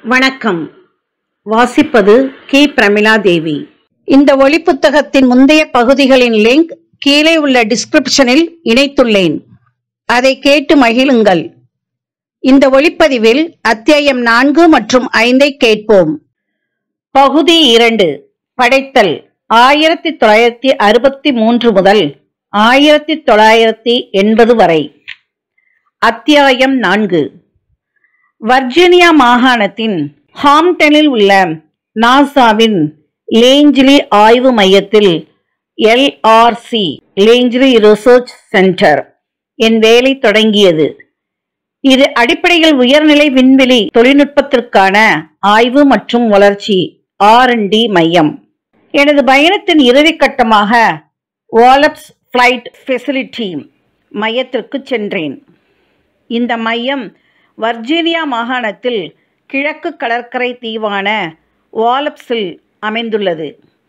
வணக்கம் வாசிப்பது கே பிரமிளா தேவி இந்த ஒளிப்புத்தகத்தின் முந்தைய பகுதிகளின் லிங்க் கீழே உள்ள டிஸ்கிரிப்ஷனில் இணைத்துள்ளேன் அதை கேட்டு மகிழுங்கள் இந்த ஒளிப்பதிவில் அத்தியாயம் நான்கு மற்றும் ஐந்தை கேட்போம் பகுதி இரண்டு படைத்தல் ஆயிரத்தி தொள்ளாயிரத்தி அறுபத்தி மூன்று முதல் ஆயிரத்தி தொள்ளாயிரத்தி எண்பது வரை அத்தியாயம் நான்கு வர்ஜீனியா மாகாணத்தின் ஹாம்டனில் உள்ள நாசாவின் லேஞ்சிலி ஆய்வு மையத்தில் எல்ஆர்சி லேஞ்சிலி ரிசர்ச் சென்டர் என் வேலை தொடங்கியது இது அடிப்படையில் உயர்நிலை விண்வெளி தொழில்நுட்பத்திற்கான ஆய்வு மற்றும் வளர்ச்சி ஆர் டி மையம் எனது பயணத்தின் இறுதிக்கட்டமாக வாலப்ஸ் ஃப்ளைட் ஃபெசிலிட்டி மையத்திற்கு சென்றேன் இந்த மையம் வர்ஜீனியா மாகாணத்தில் கிழக்கு கடற்கரை தீவான வாலப்ஸில் அமைந்துள்ளது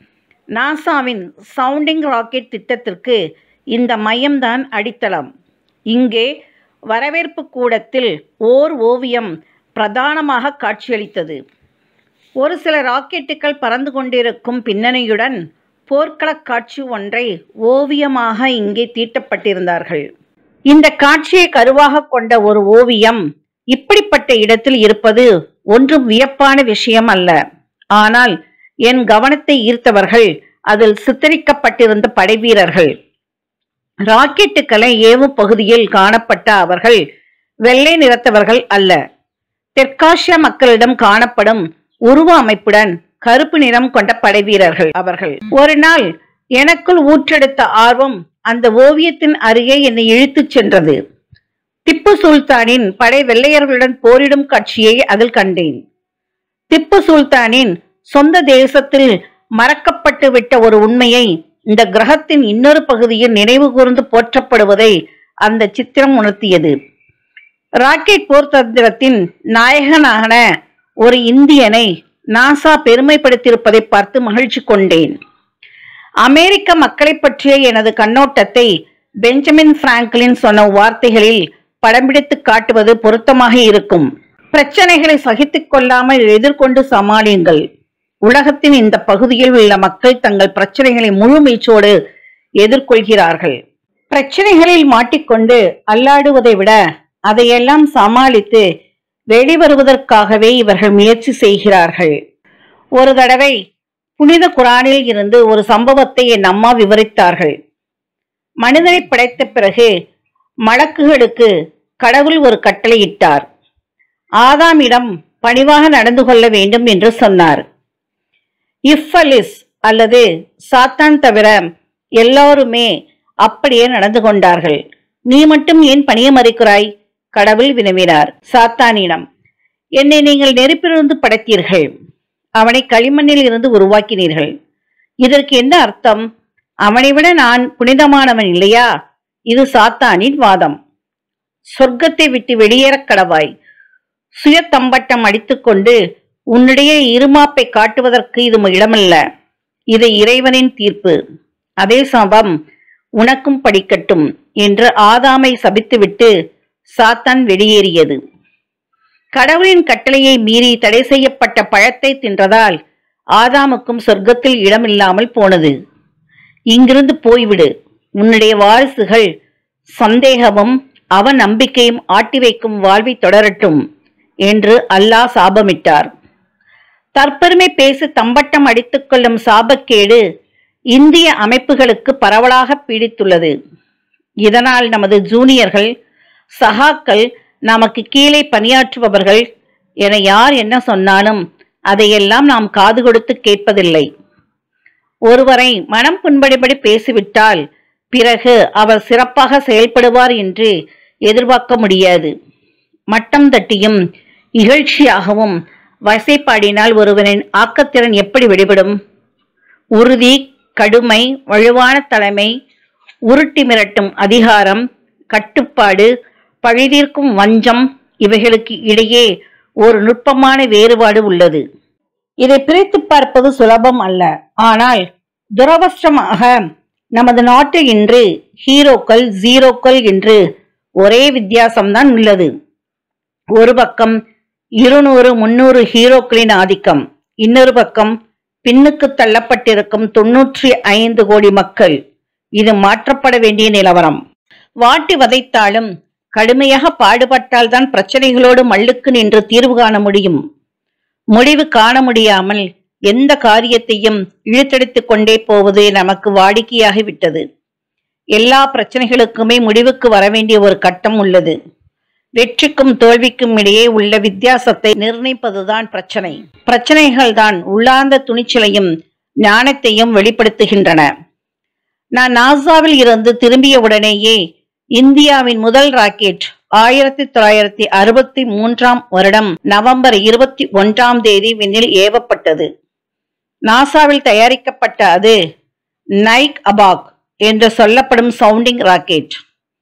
நாசாவின் சவுண்டிங் ராக்கெட் திட்டத்திற்கு இந்த மையம்தான் அடித்தளம் இங்கே வரவேற்பு கூடத்தில் ஓர் ஓவியம் பிரதானமாக காட்சியளித்தது ஒரு சில ராக்கெட்டுகள் பறந்து கொண்டிருக்கும் பின்னணியுடன் போர்க்களக் காட்சி ஒன்றை ஓவியமாக இங்கே தீட்டப்பட்டிருந்தார்கள் இந்த காட்சியை கருவாக கொண்ட ஒரு ஓவியம் இப்படிப்பட்ட இடத்தில் இருப்பது ஒன்றும் வியப்பான விஷயம் அல்ல ஆனால் என் கவனத்தை ஈர்த்தவர்கள் அதில் சித்தரிக்கப்பட்டிருந்த படைவீரர்கள் ராக்கெட்டுகளை ஏவும் பகுதியில் காணப்பட்ட அவர்கள் வெள்ளை நிறத்தவர்கள் அல்ல தெற்காசிய மக்களிடம் காணப்படும் உருவ அமைப்புடன் கருப்பு நிறம் கொண்ட படைவீரர்கள் அவர்கள் ஒரு நாள் எனக்குள் ஊற்றெடுத்த ஆர்வம் அந்த ஓவியத்தின் அருகே என்னை இழுத்துச் சென்றது திப்பு சுல்தானின் படை வெள்ளையர்களுடன் போரிடும் காட்சியை அதில் கண்டேன் திப்பு சுல்தானின் சொந்த தேசத்தில் மறக்கப்பட்டு விட்ட ஒரு உண்மையை இந்த கிரகத்தின் இன்னொரு பகுதியில் நினைவு கூர்ந்து போற்றப்படுவதை அந்த சித்திரம் உணர்த்தியது ராக்கெட் போர் தந்திரத்தின் நாயகனான ஒரு இந்தியனை நாசா பெருமைப்படுத்தியிருப்பதை பார்த்து மகிழ்ச்சி கொண்டேன் அமெரிக்க மக்களை பற்றிய எனது கண்ணோட்டத்தை பெஞ்சமின் பிராங்க்லின் சொன்ன வார்த்தைகளில் படம் பிடித்து காட்டுவது பொருத்தமாக இருக்கும் பிரச்சனைகளை சகித்துக் கொள்ளாமல் எதிர்கொண்டு சமாளியுங்கள் உலகத்தின் இந்த பகுதியில் உள்ள மக்கள் தங்கள் பிரச்சனைகளை முழு மீச்சோடு எதிர்கொள்கிறார்கள் பிரச்சனைகளில் மாட்டிக்கொண்டு அல்லாடுவதை விட அதையெல்லாம் சமாளித்து வெளிவருவதற்காகவே இவர்கள் முயற்சி செய்கிறார்கள் ஒரு தடவை புனித குரானில் இருந்து ஒரு சம்பவத்தை என் அம்மா விவரித்தார்கள் மனிதனை படைத்த பிறகு மலக்குகளுக்கு கடவுள் ஒரு கட்டளையிட்டார் ஆதாமிடம் பணிவாக நடந்து கொள்ள வேண்டும் என்று சொன்னார் இஃபலிஸ் அல்லது சாத்தான் தவிர எல்லாருமே அப்படியே நடந்து கொண்டார்கள் நீ மட்டும் ஏன் பணிய மறுக்கிறாய் கடவுள் வினவினார் சாத்தானிடம் என்னை நீங்கள் நெருப்பிலிருந்து படைத்தீர்கள் அவனை களிமண்ணில் இருந்து உருவாக்கினீர்கள் இதற்கு என்ன அர்த்தம் அவனை விட நான் புனிதமானவன் இல்லையா இது சாத்தானின் வாதம் சொர்க்கத்தை விட்டு வெளியேறக் கடவாய் சுய தம்பட்டம் அடித்துக்கொண்டு உன்னுடைய இருமாப்பை காட்டுவதற்கு இது இடமல்ல இது இறைவனின் தீர்ப்பு அதே சமம் உனக்கும் படிக்கட்டும் என்று ஆதாமை சபித்துவிட்டு சாத்தான் வெளியேறியது கடவுளின் கட்டளையை மீறி தடை செய்யப்பட்ட பழத்தை தின்றதால் ஆதாமுக்கும் சொர்க்கத்தில் இடமில்லாமல் போனது இங்கிருந்து போய்விடு உன்னுடைய வாரிசுகள் சந்தேகமும் அவ நம்பிக்கையும் ஆட்டி வைக்கும் வாழ்வை தொடரட்டும் என்று அல்லாஹ் சாபமிட்டார் தற்பெருமை பேசி தம்பட்டம் அடித்துக் கொள்ளும் சாபக்கேடு இந்திய அமைப்புகளுக்கு பரவலாக பீடித்துள்ளது இதனால் நமது ஜூனியர்கள் சகாக்கள் நமக்கு கீழே பணியாற்றுபவர்கள் என யார் என்ன சொன்னாலும் அதையெல்லாம் நாம் காது கொடுத்து கேட்பதில்லை ஒருவரை மனம் புண்படிபடி பேசிவிட்டால் பிறகு அவர் சிறப்பாக செயல்படுவார் என்று எதிர்பார்க்க முடியாது மட்டம் தட்டியும் இகழ்ச்சியாகவும் வசைப்பாடினால் ஒருவனின் ஆக்கத்திறன் எப்படி வெளிப்படும் உறுதி கடுமை வலுவான தலைமை உருட்டி மிரட்டும் அதிகாரம் கட்டுப்பாடு பழிதீர்க்கும் வஞ்சம் இவைகளுக்கு இடையே ஒரு நுட்பமான வேறுபாடு உள்ளது இதை பிரித்து பார்ப்பது சுலபம் அல்ல ஆனால் துரவஸ்திரமாக நமது நாட்டில் இன்று ஹீரோக்கள் ஜீரோக்கள் என்று ஒரே வித்தியாசம்தான் உள்ளது ஒரு பக்கம் இருநூறு முன்னூறு ஹீரோக்களின் ஆதிக்கம் இன்னொரு பக்கம் பின்னுக்கு தள்ளப்பட்டிருக்கும் தொன்னூற்றி ஐந்து கோடி மக்கள் இது மாற்றப்பட வேண்டிய நிலவரம் வாட்டி வதைத்தாலும் கடுமையாக பாடுபட்டால்தான் பிரச்சனைகளோடு மல்லுக்கு நின்று தீர்வு காண முடியும் முடிவு காண முடியாமல் எந்த காரியத்தையும் இழுத்தடித்துக் கொண்டே போவது நமக்கு வாடிக்கையாகிவிட்டது எல்லா பிரச்சனைகளுக்குமே முடிவுக்கு வர வேண்டிய ஒரு கட்டம் உள்ளது வெற்றிக்கும் தோல்விக்கும் இடையே உள்ள வித்தியாசத்தை நிர்ணயிப்பதுதான் பிரச்சனை பிரச்சனைகள் தான் உள்ளார்ந்த துணிச்சலையும் ஞானத்தையும் வெளிப்படுத்துகின்றன நான் நாசாவில் இருந்து திரும்பிய உடனேயே இந்தியாவின் முதல் ராக்கெட் ஆயிரத்தி தொள்ளாயிரத்தி அறுபத்தி மூன்றாம் வருடம் நவம்பர் இருபத்தி ஒன்றாம் தேதி விண்ணில் ஏவப்பட்டது நாசாவில் தயாரிக்கப்பட்ட அது நைக் அபாக் என்று சொல்லப்படும் சவுண்டிங் ராக்கெட்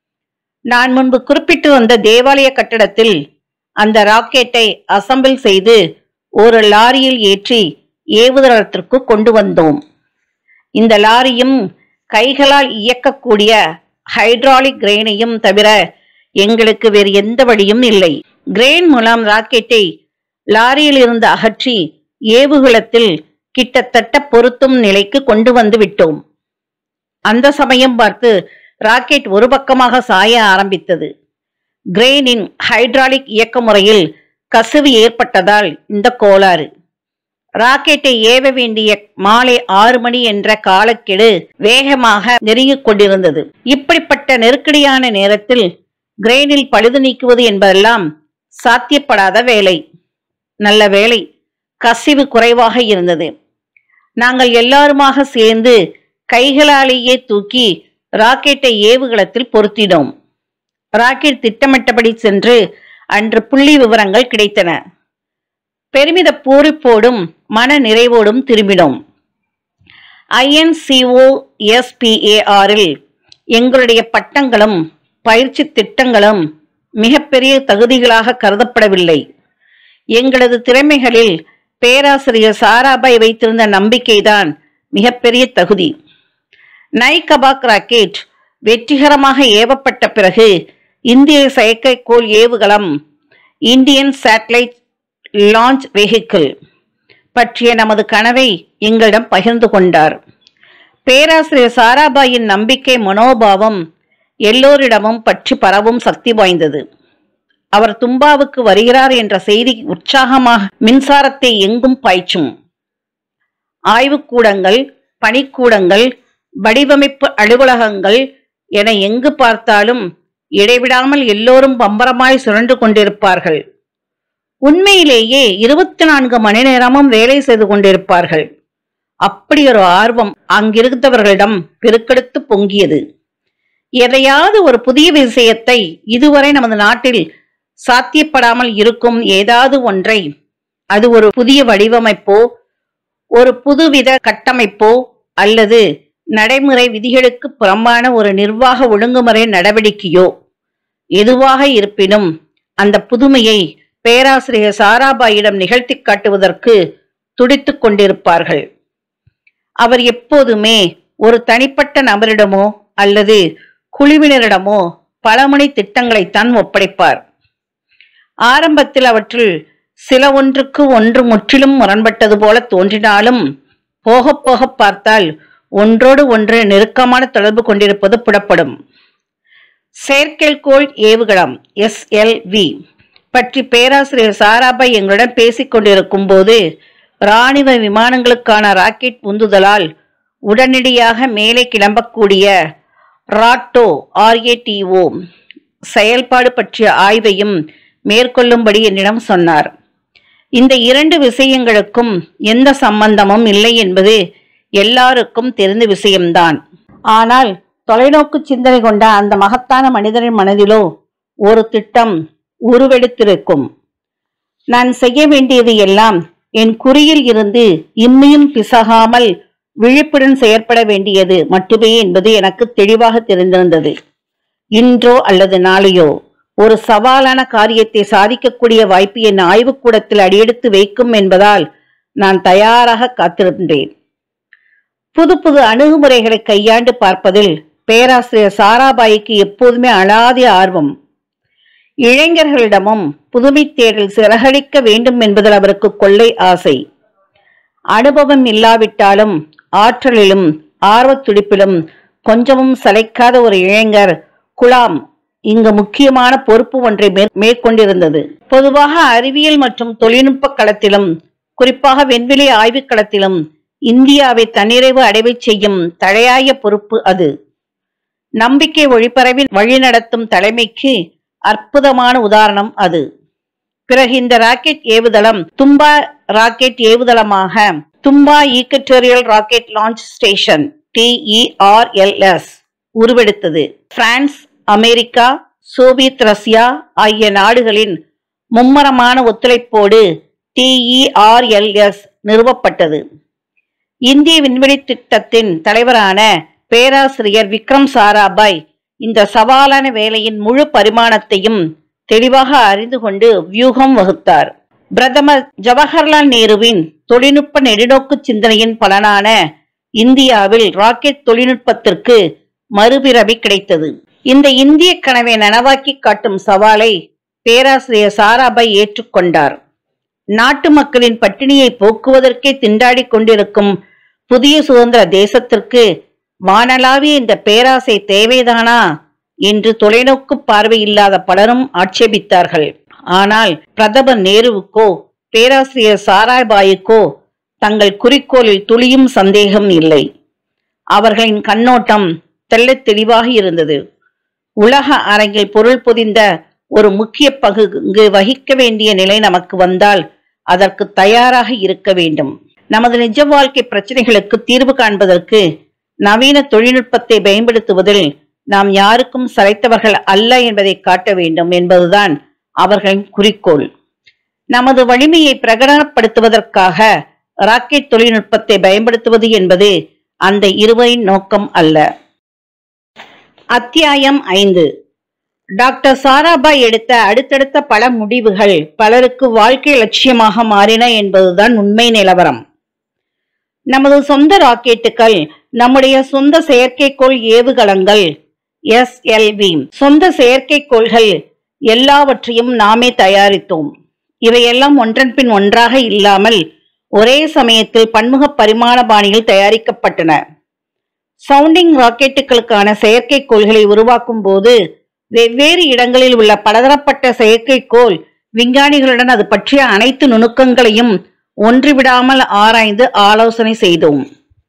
நான் முன்பு குறிப்பிட்டு வந்த தேவாலய கட்டடத்தில் அந்த ராக்கெட்டை அசம்பிள் செய்து ஒரு லாரியில் ஏற்றி ஏவுதளத்திற்கு கொண்டு வந்தோம் இந்த லாரியும் கைகளால் இயக்கக்கூடிய ஹைட்ராலிக் கிரெயினையும் தவிர எங்களுக்கு வேறு எந்த வழியும் இல்லை கிரெயின் மூலம் ராக்கெட்டை லாரியில் இருந்து அகற்றி ஏவுகுளத்தில் கிட்டத்தட்ட பொருத்தும் நிலைக்கு கொண்டு வந்து விட்டோம் அந்த சமயம் பார்த்து ராக்கெட் ஒரு பக்கமாக சாய ஆரம்பித்தது கிரெயினின் ஹைட்ராலிக் இயக்க முறையில் கசிவு ஏற்பட்டதால் இந்த கோளாறு ராக்கெட்டை ஏவ வேண்டிய மாலை ஆறு மணி என்ற காலக்கெடு வேகமாக நெருங்கிக் கொண்டிருந்தது இப்படிப்பட்ட நெருக்கடியான நேரத்தில் கிரெயினில் பழுது நீக்குவது என்பதெல்லாம் சாத்தியப்படாத வேலை நல்ல வேலை கசிவு குறைவாக இருந்தது நாங்கள் எல்லாருமாக சேர்ந்து கைகளாலேயே தூக்கி ராக்கெட்டை ஏவுகளத்தில் பொருத்தினோம் ராக்கெட் திட்டமிட்டபடி சென்று அன்று புள்ளி விவரங்கள் கிடைத்தன பெருமித பூரிப்போடும் மன நிறைவோடும் திரும்பினோம் ஐஎன்சிஓ எஸ்பிஏஆரில் எங்களுடைய பட்டங்களும் பயிற்சி திட்டங்களும் மிகப்பெரிய தகுதிகளாக கருதப்படவில்லை எங்களது திறமைகளில் பேராசிரியர் சாராபாய் வைத்திருந்த நம்பிக்கைதான் மிகப்பெரிய தகுதி நைகபாக் ராக்கெட் வெற்றிகரமாக ஏவப்பட்ட பிறகு இந்திய செயற்கைக்கோள் ஏவுகலம் இந்தியன் சேட்டலைட் லான்ச் வெஹிக்கிள் பற்றிய நமது கனவை எங்களிடம் பகிர்ந்து கொண்டார் பேராசிரியர் சாராபாயின் நம்பிக்கை மனோபாவம் எல்லோரிடமும் பற்றி பரவும் சக்தி வாய்ந்தது அவர் தும்பாவுக்கு வருகிறார் என்ற செய்தி உற்சாகமாக மின்சாரத்தை எங்கும் பாய்ச்சும் ஆய்வுக்கூடங்கள் பணிக்கூடங்கள் வடிவமைப்பு அலுவலகங்கள் என எங்கு பார்த்தாலும் இடைவிடாமல் எல்லோரும் பம்பரமாய் சுழன்று கொண்டிருப்பார்கள் உண்மையிலேயே இருபத்தி நான்கு மணி நேரமும் வேலை செய்து கொண்டிருப்பார்கள் அப்படி ஒரு ஆர்வம் அங்கிருந்தவர்களிடம் பெருக்கெடுத்து பொங்கியது எதையாவது ஒரு புதிய விஷயத்தை இதுவரை நமது நாட்டில் சாத்தியப்படாமல் இருக்கும் ஏதாவது ஒன்றை அது ஒரு புதிய வடிவமைப்போ ஒரு புதுவித கட்டமைப்போ அல்லது நடைமுறை விதிகளுக்கு புறம்பான ஒரு நிர்வாக ஒழுங்குமுறை நடவடிக்கையோ எதுவாக இருப்பினும் அந்த புதுமையை பேராசிரியர் சாராபாயிடம் நிகழ்த்தி காட்டுவதற்கு துடித்துக் கொண்டிருப்பார்கள் அவர் எப்போதுமே ஒரு தனிப்பட்ட நபரிடமோ அல்லது குழுவினரிடமோ பலமுனை திட்டங்களைத்தான் ஒப்படைப்பார் ஆரம்பத்தில் அவற்றில் சில ஒன்றுக்கு ஒன்று முற்றிலும் முரண்பட்டது போல தோன்றினாலும் போக போக பார்த்தால் ஒன்றோடு ஒன்று நெருக்கமான தொடர்பு கொண்டிருப்பது புலப்படும் செயற்கைக்கோள் ஏவுகலம் எஸ்எல்வி பற்றி பேராசிரியர் சாராபாய் எங்களுடன் பேசிக் கொண்டிருக்கும் போது ராணுவ விமானங்களுக்கான ராக்கெட் உந்துதலால் உடனடியாக மேலே கிளம்பக்கூடிய ராட்டோ ஆர்ஏடிஓ செயல்பாடு பற்றிய ஆய்வையும் மேற்கொள்ளும்படி என்னிடம் சொன்னார் இந்த இரண்டு விஷயங்களுக்கும் எந்த சம்பந்தமும் இல்லை என்பது எல்லாருக்கும் தெரிந்த விஷயம்தான் ஆனால் தொலைநோக்கு சிந்தனை கொண்ட அந்த மகத்தான மனிதரின் மனதிலோ ஒரு திட்டம் உருவெடுத்திருக்கும் நான் செய்ய வேண்டியது எல்லாம் என் குறியில் இருந்து இம்மியும் பிசகாமல் விழிப்புடன் செயற்பட வேண்டியது மட்டுமே என்பது எனக்கு தெளிவாக தெரிந்திருந்தது இன்றோ அல்லது நாளையோ ஒரு சவாலான காரியத்தை சாதிக்கக்கூடிய வாய்ப்பு என் ஆய்வுக்கூடத்தில் அடியெடுத்து வைக்கும் என்பதால் நான் தயாராக காத்திருந்தேன் புது புது அணுகுமுறைகளை கையாண்டு பார்ப்பதில் பேராசிரியர் சாராபாய்க்கு எப்போதுமே அலாதி ஆர்வம் இளைஞர்களிடமும் புதுமை தேடல் சிறகடிக்க வேண்டும் என்பதில் அவருக்கு கொள்ளை ஆசை அனுபவம் இல்லாவிட்டாலும் ஆற்றலிலும் ஆர்வத் துடிப்பிலும் கொஞ்சமும் சளைக்காத ஒரு இளைஞர் குலாம் இங்கு முக்கியமான பொறுப்பு ஒன்றை மேற்- மேற்கொண்டிருந்தது பொதுவாக அறிவியல் மற்றும் தொழில்நுட்ப களத்திலும் குறிப்பாக விண்வெளி ஆய்வுக் களத்திலும் இந்தியாவை தன்னிறைவு அடைவைச் செய்யும் தலையாய பொறுப்பு அது நம்பிக்கை ஒளிபரவி வழிநடத்தும் தலைமைக்கு அற்புதமான உதாரணம் அது பிறகு இந்த ராக்கெட் ஏவுதளம் தும்பா ராக்கெட் ஏவுதளமாக Thumba equatorial rocket launch station TERLS உருவெடுத்தது பிரான்ஸ் அமெரிக்கா சோவியத் ரஷ்யா ஆகிய நாடுகளின் மும்மரமான ஒத்துழைப்போடு டிஇஆர்எல்எஸ் நிறுவப்பட்டது இந்திய விண்வெளி திட்டத்தின் தலைவரான பேராசிரியர் விக்ரம் சாராபாய் இந்த சவாலான வேலையின் முழு பரிமாணத்தையும் தெளிவாக அறிந்து கொண்டு வியூகம் வகுத்தார் பிரதமர் ஜவஹர்லால் நேருவின் தொழில்நுட்ப நெடுநோக்கு சிந்தனையின் பலனான இந்தியாவில் ராக்கெட் தொழில்நுட்பத்திற்கு மறுபிறவி கிடைத்தது இந்த இந்திய கனவை நனவாக்கி காட்டும் சவாலை பேராசிரியர் சாராபாய் ஏற்றுக்கொண்டார் நாட்டு மக்களின் பட்டினியை போக்குவதற்கே திண்டாடிக் கொண்டிருக்கும் புதிய சுதந்திர தேசத்திற்கு வானளாவிய இந்த பேராசை தேவைதானா என்று தொலைநோக்கு பார்வை இல்லாத பலரும் ஆட்சேபித்தார்கள் ஆனால் பிரதமர் நேருவுக்கோ பேராசிரியர் சாராபாயுக்கோ தங்கள் குறிக்கோளில் துளியும் சந்தேகம் இல்லை அவர்களின் கண்ணோட்டம் தெள்ளத் தெளிவாக இருந்தது உலக அரங்கில் பொருள் பொதிந்த ஒரு முக்கிய பங்கு வகிக்க வேண்டிய நிலை நமக்கு வந்தால் அதற்கு தயாராக இருக்க வேண்டும் நமது நிஜ வாழ்க்கை பிரச்சனைகளுக்கு தீர்வு காண்பதற்கு நவீன தொழில்நுட்பத்தை பயன்படுத்துவதில் நாம் யாருக்கும் சளைத்தவர்கள் அல்ல என்பதை காட்ட வேண்டும் என்பதுதான் அவர்களின் குறிக்கோள் நமது வலிமையை பிரகடனப்படுத்துவதற்காக ராக்கெட் தொழில்நுட்பத்தை பயன்படுத்துவது என்பது அந்த இருவரின் நோக்கம் அல்ல அத்தியாயம் ஐந்து டாக்டர் சாராபாய் எடுத்த அடுத்தடுத்த பல முடிவுகள் பலருக்கு வாழ்க்கை லட்சியமாக மாறின என்பதுதான் உண்மை நிலவரம் நமது சொந்த ராக்கெட்டுகள் நம்முடைய சொந்த செயற்கைக்கோள் ஏவுகலங்கள் எஸ்எல்வி சொந்த செயற்கைக்கோள்கள் எல்லாவற்றையும் நாமே தயாரித்தோம் இவையெல்லாம் ஒன்றன் பின் ஒன்றாக இல்லாமல் ஒரே சமயத்தில் பன்முக பரிமாண பாணியில் தயாரிக்கப்பட்டன சவுண்டிங் ராக்கெட்டுகளுக்கான செயற்கைக்கோள்களை உருவாக்கும் போது வெவ்வேறு இடங்களில் உள்ள பலதரப்பட்ட செயற்கைக்கோள் விஞ்ஞானிகளுடன் அது பற்றிய அனைத்து நுணுக்கங்களையும் ஒன்றுவிடாமல் ஆராய்ந்து ஆலோசனை செய்தோம்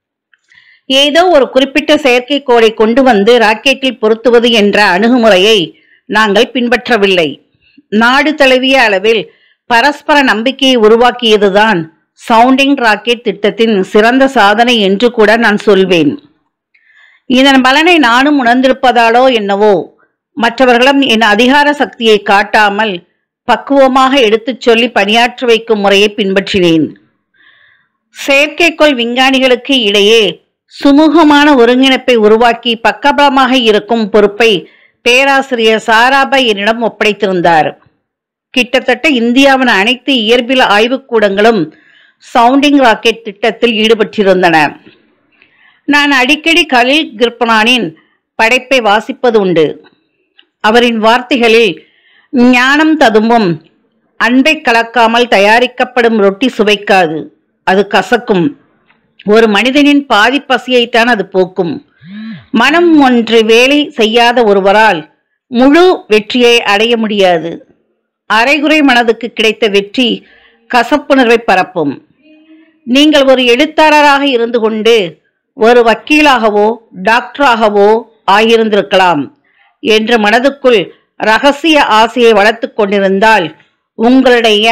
ஏதோ ஒரு குறிப்பிட்ட செயற்கைக்கோளை கொண்டு வந்து ராக்கெட்டில் பொருத்துவது என்ற அணுகுமுறையை நாங்கள் பின்பற்றவில்லை நாடு தழுவிய அளவில் பரஸ்பர நம்பிக்கையை உருவாக்கியதுதான் சவுண்டிங் ராக்கெட் திட்டத்தின் சிறந்த சாதனை என்று கூட நான் சொல்வேன் இதன் பலனை நானும் உணர்ந்திருப்பதாலோ என்னவோ மற்றவர்களும் என் அதிகார சக்தியை காட்டாமல் பக்குவமாக எடுத்துச் சொல்லி பணியாற்ற வைக்கும் முறையை பின்பற்றினேன் செயற்கைக்கோள் விஞ்ஞானிகளுக்கு இடையே சுமூகமான ஒருங்கிணைப்பை உருவாக்கி பக்கபலமாக இருக்கும் பொறுப்பை பேராசிரியர் சாராபாய் என்னிடம் ஒப்படைத்திருந்தார் கிட்டத்தட்ட இந்தியாவின் அனைத்து இயற்பியல் ஆய்வுக்கூடங்களும் சவுண்டிங் ராக்கெட் திட்டத்தில் ஈடுபட்டிருந்தன நான் அடிக்கடி கலில் கிருப்பனானின் படைப்பை வாசிப்பது உண்டு அவரின் வார்த்தைகளில் ஞானம் ததும்பும் அன்பை கலக்காமல் தயாரிக்கப்படும் ரொட்டி சுவைக்காது அது கசக்கும் ஒரு மனிதனின் பாதி பசியைத்தான் அது போக்கும் மனம் ஒன்று வேலை செய்யாத ஒருவரால் முழு வெற்றியை அடைய முடியாது அரைகுறை மனதுக்கு கிடைத்த வெற்றி கசப்புணர்வை பரப்பும் நீங்கள் ஒரு எழுத்தாளராக இருந்து கொண்டு ஒரு வக்கீலாகவோ டாக்டராகவோ ஆகியிருந்திருக்கலாம் என்று மனதுக்குள் ரகசிய ஆசையை வளர்த்துக் கொண்டிருந்தால் உங்களுடைய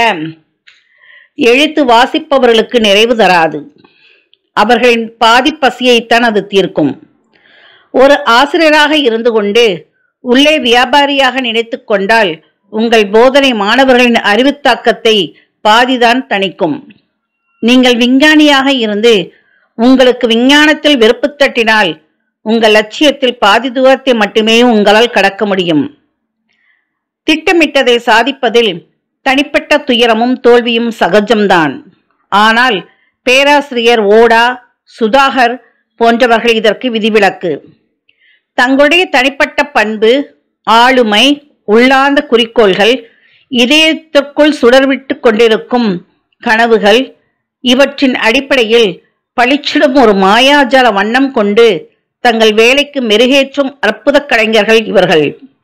எழுத்து வாசிப்பவர்களுக்கு நிறைவு தராது அவர்களின் பாதி பசியைத்தான் அது தீர்க்கும் ஒரு ஆசிரியராக இருந்து கொண்டு உள்ளே வியாபாரியாக நினைத்துக் கொண்டால் உங்கள் போதனை மாணவர்களின் அறிவுத்தாக்கத்தை பாதிதான் தணிக்கும் நீங்கள் விஞ்ஞானியாக இருந்து உங்களுக்கு விஞ்ஞானத்தில் வெறுப்பு தட்டினால் உங்கள் லட்சியத்தில் பாதி தூரத்தை மட்டுமே உங்களால் கடக்க முடியும் திட்டமிட்டதை சாதிப்பதில் தனிப்பட்ட துயரமும் தோல்வியும் சகஜம்தான் ஆனால் பேராசிரியர் ஓடா சுதாகர் போன்றவர்கள் இதற்கு விதிவிலக்கு தங்களுடைய தனிப்பட்ட பண்பு ஆளுமை உள்ளார்ந்த குறிக்கோள்கள் இதயத்திற்குள் சுடர்விட்டு கொண்டிருக்கும் கனவுகள் இவற்றின் அடிப்படையில் பளிச்சிடும் ஒரு மாயாஜால வண்ணம் கொண்டு தங்கள் வேலைக்கு மெருகேற்றும் அற்புத கலைஞர்கள் இவர்கள்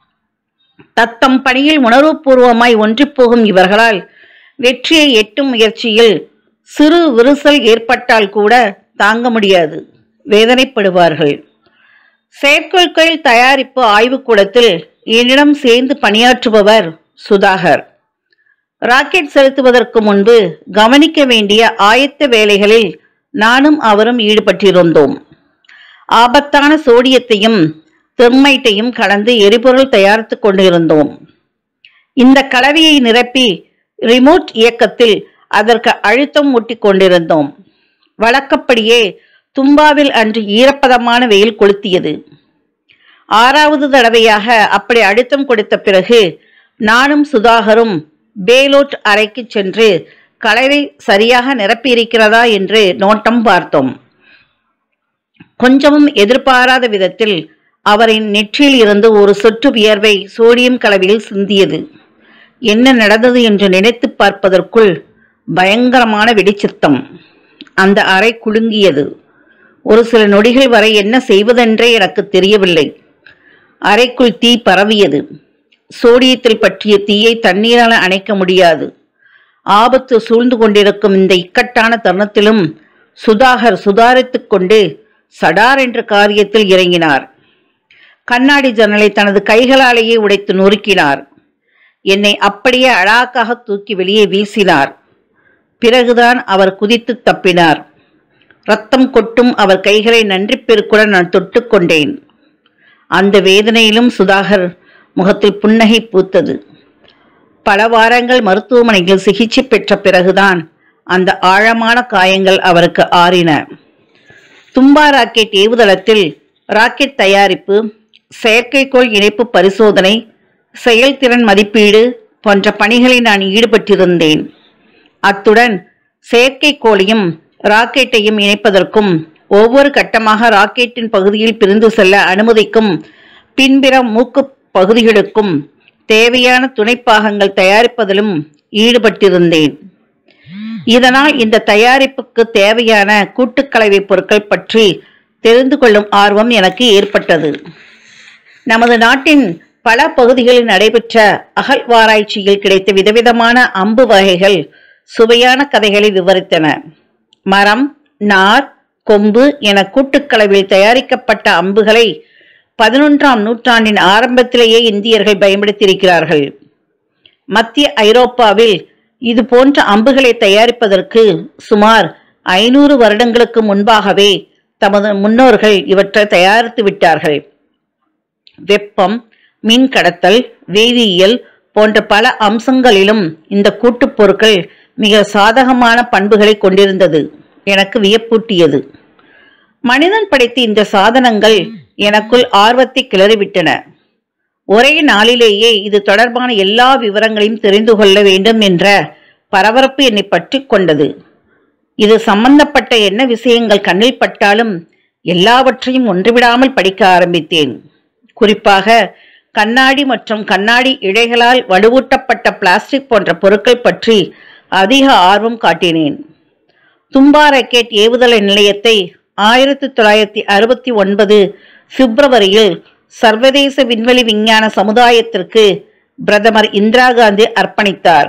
தத்தம் பணியில் உணர்வுபூர்வமாய் ஒன்றிப்போகும் இவர்களால் வெற்றியை எட்டும் முயற்சியில் சிறு விரிசல் ஏற்பட்டால் கூட தாங்க முடியாது வேதனைப்படுவார்கள் செயற்கைக்கோள் தயாரிப்பு ஆய்வுக்கூடத்தில் என்னிடம் சேர்ந்து பணியாற்றுபவர் சுதாகர் ராக்கெட் செலுத்துவதற்கு முன்பு கவனிக்க வேண்டிய ஆயத்த வேலைகளில் நானும் அவரும் ஈடுபட்டிருந்தோம் ஆபத்தான சோடியத்தையும் தெர்மைட்டையும் கலந்து எரிபொருள் தயாரித்துக் கொண்டிருந்தோம் இந்த கலவையை நிரப்பி ரிமோட் இயக்கத்தில் அதற்கு அழுத்தம் ஊட்டிக் கொண்டிருந்தோம் வழக்கப்படியே தும்பாவில் அன்று ஈரப்பதமான வெயில் கொளுத்தியது ஆறாவது தடவையாக அப்படி அழுத்தம் கொடுத்த பிறகு நானும் சுதாகரும் பேலோட் அறைக்கு சென்று கலவை சரியாக நிரப்பியிருக்கிறதா என்று நோட்டம் பார்த்தோம் கொஞ்சமும் எதிர்பாராத விதத்தில் அவரின் நெற்றியில் இருந்து ஒரு சொட்டு வியர்வை சோடியம் கலவையில் சிந்தியது என்ன நடந்தது என்று நினைத்து பார்ப்பதற்குள் பயங்கரமான வெடிச்சித்தம் அந்த அறை குலுங்கியது ஒரு சில நொடிகள் வரை என்ன செய்வதென்றே எனக்கு தெரியவில்லை அறைக்குள் தீ பரவியது சோடியத்தில் பற்றிய தீயை தண்ணீரால் அணைக்க முடியாது ஆபத்து சூழ்ந்து கொண்டிருக்கும் இந்த இக்கட்டான தருணத்திலும் சுதாகர் சுதாரித்துக் கொண்டு சடார் என்ற காரியத்தில் இறங்கினார் கண்ணாடி ஜன்னலை தனது கைகளாலேயே உடைத்து நொறுக்கினார் என்னை அப்படியே அழாக்காக தூக்கி வெளியே வீசினார் பிறகுதான் அவர் குதித்து தப்பினார் ரத்தம் கொட்டும் அவர் கைகளை நன்றி பெருக்குடன் நான் தொட்டுக்கொண்டேன் அந்த வேதனையிலும் சுதாகர் முகத்தில் புன்னகை பூத்தது பல வாரங்கள் மருத்துவமனையில் சிகிச்சை பெற்ற பிறகுதான் அந்த ஆழமான காயங்கள் அவருக்கு ஆறின தும்பா ராக்கெட் ஏவுதளத்தில் ராக்கெட் தயாரிப்பு செயற்கைக்கோள் இணைப்பு பரிசோதனை செயல்திறன் மதிப்பீடு போன்ற பணிகளில் நான் ஈடுபட்டிருந்தேன் அத்துடன் செயற்கைக்கோளையும் ராக்கெட்டையும் இணைப்பதற்கும் ஒவ்வொரு கட்டமாக ராக்கெட்டின் பகுதியில் பிரிந்து செல்ல அனுமதிக்கும் பின்பிற மூக்கு பகுதிகளுக்கும் தேவையான துணைப்பாகங்கள் தயாரிப்பதிலும் ஈடுபட்டிருந்தேன் இதனால் இந்த தயாரிப்புக்கு தேவையான கூட்டுக்கலவை பொருட்கள் பற்றி தெரிந்து கொள்ளும் ஆர்வம் எனக்கு ஏற்பட்டது நமது நாட்டின் பல பகுதிகளில் நடைபெற்ற அகழ்வாராய்ச்சியில் கிடைத்த விதவிதமான அம்பு வகைகள் சுவையான கதைகளை விவரித்தன மரம் நார் கொம்பு என கூட்டுக்கலவில் தயாரிக்கப்பட்ட அம்புகளை பதினொன்றாம் நூற்றாண்டின் ஆரம்பத்திலேயே இந்தியர்கள் பயன்படுத்தியிருக்கிறார்கள் மத்திய ஐரோப்பாவில் இது போன்ற அம்புகளை தயாரிப்பதற்கு சுமார் ஐநூறு வருடங்களுக்கு முன்பாகவே தமது முன்னோர்கள் இவற்றை தயாரித்து விட்டார்கள் வெப்பம் மின் கடத்தல் வேதியியல் போன்ற பல அம்சங்களிலும் இந்த கூட்டுப் பொருட்கள் மிக சாதகமான பண்புகளை கொண்டிருந்தது எனக்கு வியப்பூட்டியது மனிதன் படைத்த இந்த சாதனங்கள் எனக்குள் ஆர்வத்தை கிளறிவிட்டன ஒரே நாளிலேயே இது தொடர்பான எல்லா விவரங்களையும் தெரிந்து கொள்ள வேண்டும் என்ற பரபரப்பு என்னை பற்றி கொண்டது இது சம்பந்தப்பட்ட என்ன விஷயங்கள் கண்ணில் பட்டாலும் எல்லாவற்றையும் ஒன்றுவிடாமல் படிக்க ஆரம்பித்தேன் குறிப்பாக கண்ணாடி மற்றும் கண்ணாடி இழைகளால் வலுவூட்டப்பட்ட பிளாஸ்டிக் போன்ற பொருட்கள் பற்றி அதிக ஆர்வம் காட்டினேன் தும்பா ராக்கெட் ஏவுதள நிலையத்தை ஆயிரத்தி தொள்ளாயிரத்தி அறுபத்தி ஒன்பது பிப்ரவரியில் சர்வதேச விண்வெளி விஞ்ஞான சமுதாயத்திற்கு பிரதமர் இந்திரா காந்தி அர்ப்பணித்தார்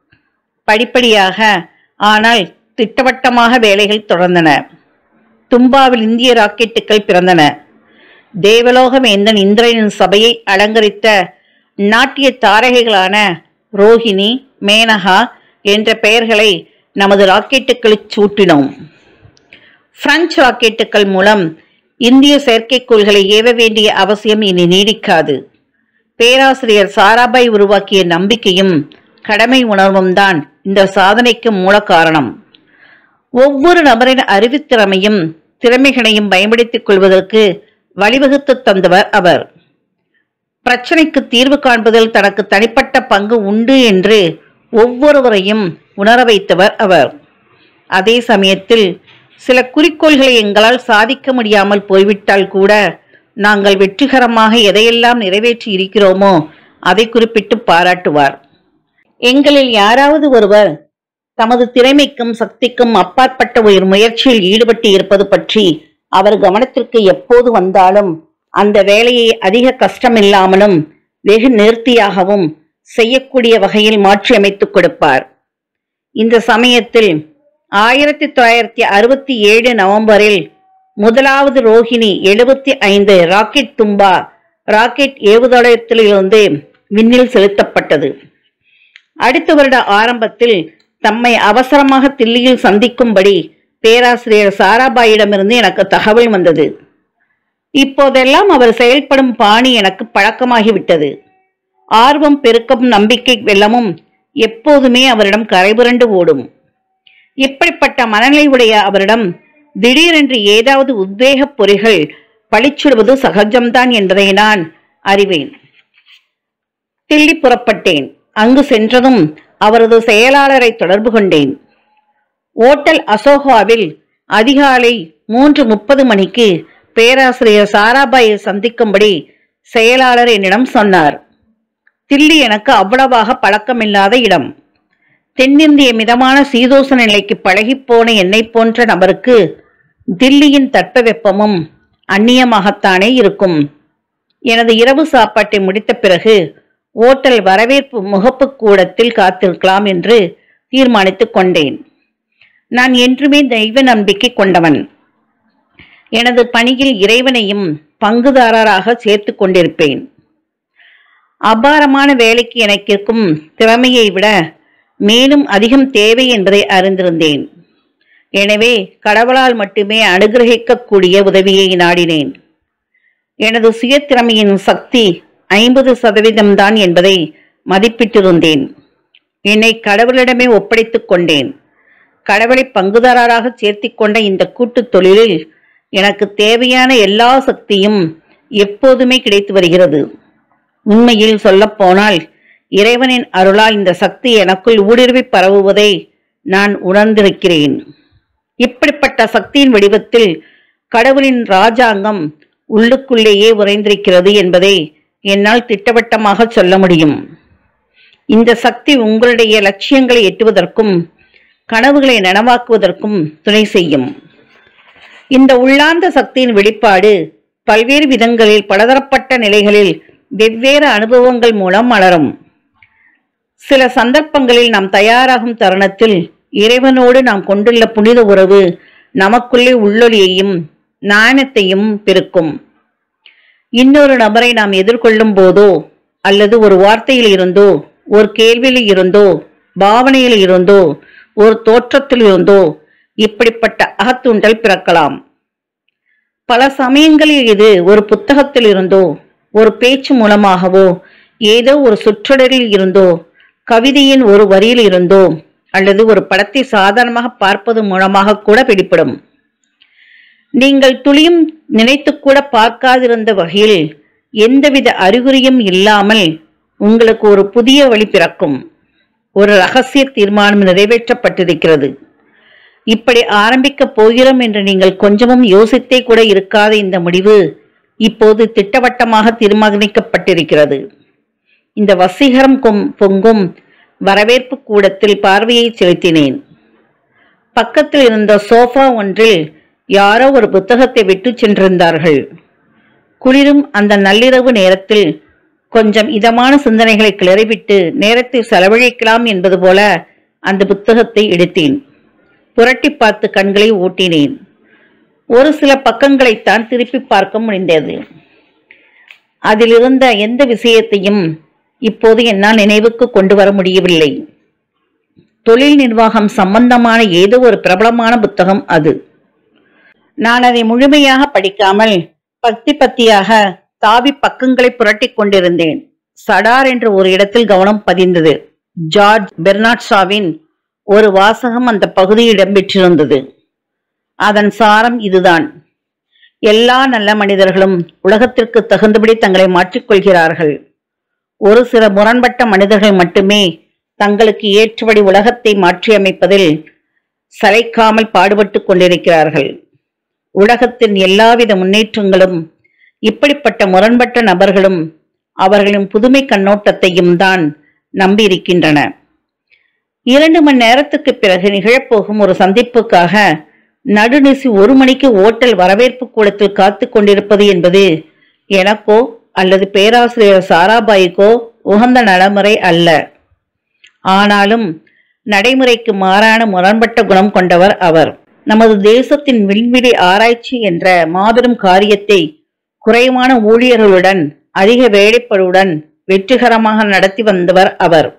படிப்படியாக ஆனால் திட்டவட்டமாக வேலைகள் தொடர்ந்தன தும்பாவில் இந்திய ராக்கெட்டுகள் பிறந்தன தேவலோகவேந்தன் இந்திரனின் சபையை அலங்கரித்த நாட்டிய தாரகைகளான ரோஹிணி மேனகா என்ற பெயர்களை நமது ராக்கெட்டுகளுக்கு சூட்டினோம் பிரெஞ்சு ராக்கெட்டுகள் மூலம் இந்திய செயற்கைக்கோள்களை ஏவ வேண்டிய அவசியம் இனி நீடிக்காது பேராசிரியர் சாராபாய் உருவாக்கிய நம்பிக்கையும் கடமை உணர்வும் தான் இந்த சாதனைக்கு மூல காரணம் ஒவ்வொரு நபரின் அறிவுத்திறமையும் திறமைகளையும் பயன்படுத்திக் கொள்வதற்கு வழிவகுத்து தந்தவர் அவர் பிரச்சனைக்கு தீர்வு காண்பதில் தனக்கு தனிப்பட்ட பங்கு உண்டு என்று ஒவ்வொருவரையும் உணர வைத்தவர் அவர் அதே சமயத்தில் சில குறிக்கோள்களை எங்களால் சாதிக்க முடியாமல் போய்விட்டால் கூட நாங்கள் வெற்றிகரமாக எதையெல்லாம் நிறைவேற்றி இருக்கிறோமோ அதை குறிப்பிட்டு பாராட்டுவார் எங்களில் யாராவது ஒருவர் தமது திறமைக்கும் சக்திக்கும் அப்பாற்பட்ட ஒரு முயற்சியில் ஈடுபட்டு இருப்பது பற்றி அவர் கவனத்திற்கு எப்போது வந்தாலும் அந்த வேலையை அதிக கஷ்டமில்லாமலும் வெகு நேர்த்தியாகவும் செய்யக்கூடிய வகையில் மாற்றியமைத்துக் கொடுப்பார் இந்த சமயத்தில் ஆயிரத்தி தொள்ளாயிரத்தி அறுபத்தி ஏழு நவம்பரில் முதலாவது ரோஹிணி எழுபத்தி ஐந்து ராக்கெட் தும்பா ராக்கெட் ஏவுதளத்திலிருந்து விண்ணில் செலுத்தப்பட்டது அடுத்த வருட ஆரம்பத்தில் தம்மை அவசரமாக தில்லியில் சந்திக்கும்படி பேராசிரியர் சாராபாயிடமிருந்து எனக்கு தகவல் வந்தது இப்போதெல்லாம் அவர் செயல்படும் பாணி எனக்கு பழக்கமாகிவிட்டது ஆர்வம் பெருக்கம் நம்பிக்கை வெள்ளமும் எப்போதுமே அவரிடம் கரைபுரண்டு ஓடும் இப்படிப்பட்ட மனநிலை உடைய அவரிடம் திடீரென்று ஏதாவது உத்வேகப் பொறிகள் பளிச்சிடுவது சகஜம்தான் என்பதை நான் அறிவேன் தில்லி புறப்பட்டேன் அங்கு சென்றதும் அவரது செயலாளரை தொடர்பு கொண்டேன் ஓட்டல் அசோகாவில் அதிகாலை மூன்று முப்பது மணிக்கு பேராசிரியர் சாராபாயை சந்திக்கும்படி செயலாளர் என்னிடம் சொன்னார் தில்லி எனக்கு அவ்வளவாக பழக்கமில்லாத இடம் தென்னிந்திய மிதமான சீதோசன நிலைக்கு பழகிப்போன என்னை போன்ற நபருக்கு தில்லியின் தட்பவெப்பமும் அந்நியமாகத்தானே இருக்கும் எனது இரவு சாப்பாட்டை முடித்த பிறகு ஓட்டல் வரவேற்பு முகப்பு கூடத்தில் காத்திருக்கலாம் என்று தீர்மானித்துக் கொண்டேன் நான் என்றுமே தெய்வ நம்பிக்கை கொண்டவன் எனது பணியில் இறைவனையும் பங்குதாரராக சேர்த்து கொண்டிருப்பேன் அபாரமான வேலைக்கு எனக்கு இருக்கும் திறமையை விட மேலும் அதிகம் தேவை என்பதை அறிந்திருந்தேன் எனவே கடவுளால் மட்டுமே அனுகிரகிக்கக்கூடிய உதவியை நாடினேன் எனது சுய திறமையின் சக்தி ஐம்பது சதவீதம்தான் என்பதை மதிப்பிட்டிருந்தேன் என்னை கடவுளிடமே ஒப்படைத்துக் கொண்டேன் கடவுளை பங்குதாரராக சேர்த்திக் கொண்ட இந்த கூட்டுத் தொழிலில் எனக்கு தேவையான எல்லா சக்தியும் எப்போதுமே கிடைத்து வருகிறது உண்மையில் சொல்லப்போனால் இறைவனின் அருளால் இந்த சக்தி எனக்குள் ஊடுருவி பரவுவதை நான் உணர்ந்திருக்கிறேன் இப்படிப்பட்ட சக்தியின் வடிவத்தில் கடவுளின் ராஜாங்கம் உள்ளுக்குள்ளேயே உறைந்திருக்கிறது என்பதை என்னால் திட்டவட்டமாக சொல்ல முடியும் இந்த சக்தி உங்களுடைய லட்சியங்களை எட்டுவதற்கும் கனவுகளை நனவாக்குவதற்கும் துணை செய்யும் இந்த உள்ளார்ந்த சக்தியின் வெளிப்பாடு பல்வேறு விதங்களில் பலதரப்பட்ட நிலைகளில் வெவ்வேறு அனுபவங்கள் மூலம் மலரும் சில சந்தர்ப்பங்களில் நாம் தயாராகும் தருணத்தில் இறைவனோடு நாம் கொண்டுள்ள புனித உறவு நமக்குள்ளே உள்ளொளியையும் ஞானத்தையும் பெருக்கும் இன்னொரு நபரை நாம் எதிர்கொள்ளும் போதோ அல்லது ஒரு வார்த்தையில் இருந்தோ ஒரு கேள்வியில் இருந்தோ பாவனையில் இருந்தோ ஒரு தோற்றத்தில் இருந்தோ இப்படிப்பட்ட அகத்தூண்டல் பிறக்கலாம் பல சமயங்களில் இது ஒரு புத்தகத்தில் இருந்தோ ஒரு பேச்சு மூலமாகவோ ஏதோ ஒரு சுற்றடரில் இருந்தோ கவிதையின் ஒரு வரியில் இருந்தோ அல்லது ஒரு படத்தை சாதாரணமாக பார்ப்பது மூலமாக கூட வெளிப்படும் நீங்கள் துளியும் நினைத்து கூட பார்க்காதிருந்த வகையில் எந்தவித அறிகுறியும் இல்லாமல் உங்களுக்கு ஒரு புதிய வழி பிறக்கும் ஒரு ரகசிய தீர்மானம் நிறைவேற்றப்பட்டிருக்கிறது இப்படி ஆரம்பிக்கப் போகிறோம் என்று நீங்கள் கொஞ்சமும் யோசித்தே கூட இருக்காத இந்த முடிவு இப்போது திட்டவட்டமாக தீர்மானிக்கப்பட்டிருக்கிறது இந்த வசீகரம் கொம் பொங்கும் வரவேற்பு கூடத்தில் பார்வையை செலுத்தினேன் பக்கத்தில் இருந்த சோஃபா ஒன்றில் யாரோ ஒரு புத்தகத்தை விட்டுச் சென்றிருந்தார்கள் குளிரும் அந்த நள்ளிரவு நேரத்தில் கொஞ்சம் இதமான சிந்தனைகளை கிளறிவிட்டு நேரத்தை செலவழிக்கலாம் என்பது போல அந்த புத்தகத்தை எடுத்தேன் புரட்டி பார்த்து கண்களை ஓட்டினேன் ஒரு சில பக்கங்களைத்தான் திருப்பி பார்க்க முடிந்தது அதில் இருந்த எந்த விஷயத்தையும் இப்போது என்னால் நினைவுக்கு கொண்டு வர முடியவில்லை தொழில் நிர்வாகம் சம்பந்தமான ஏதோ ஒரு பிரபலமான புத்தகம் அது நான் அதை முழுமையாக படிக்காமல் பத்தி பத்தியாக தாவி பக்கங்களை புரட்டிக் கொண்டிருந்தேன் சடார் என்ற ஒரு இடத்தில் கவனம் பதிந்தது ஜார்ஜ் பெர்னாட் ஷாவின் ஒரு வாசகம் அந்த பகுதியில் இடம்பெற்றிருந்தது அதன் சாரம் இதுதான் எல்லா நல்ல மனிதர்களும் உலகத்திற்கு தகுந்தபடி தங்களை மாற்றிக்கொள்கிறார்கள் ஒரு சில முரண்பட்ட மனிதர்கள் மட்டுமே தங்களுக்கு ஏற்றபடி உலகத்தை மாற்றியமைப்பதில் சளைக்காமல் பாடுபட்டுக் கொண்டிருக்கிறார்கள் உலகத்தின் எல்லாவித முன்னேற்றங்களும் இப்படிப்பட்ட முரண்பட்ட நபர்களும் அவர்களின் புதுமை கண்ணோட்டத்தையும் தான் நம்பியிருக்கின்றன இரண்டு மணி நேரத்துக்கு பிறகு நிகழப்போகும் ஒரு சந்திப்புக்காக நடுநிசி ஒரு மணிக்கு ஓட்டல் வரவேற்பு கூடத்தில் காத்து கொண்டிருப்பது என்பது எனக்கோ அல்லது பேராசிரியர் சாராபாய்க்கோ உகந்த நடைமுறை அல்ல ஆனாலும் நடைமுறைக்கு மாறான முரண்பட்ட குணம் கொண்டவர் அவர் நமது தேசத்தின் விண்வெளி ஆராய்ச்சி என்ற மாபெரும் காரியத்தை குறைவான ஊழியர்களுடன் அதிக வேலைப்பளுடன் வெற்றிகரமாக நடத்தி வந்தவர் அவர்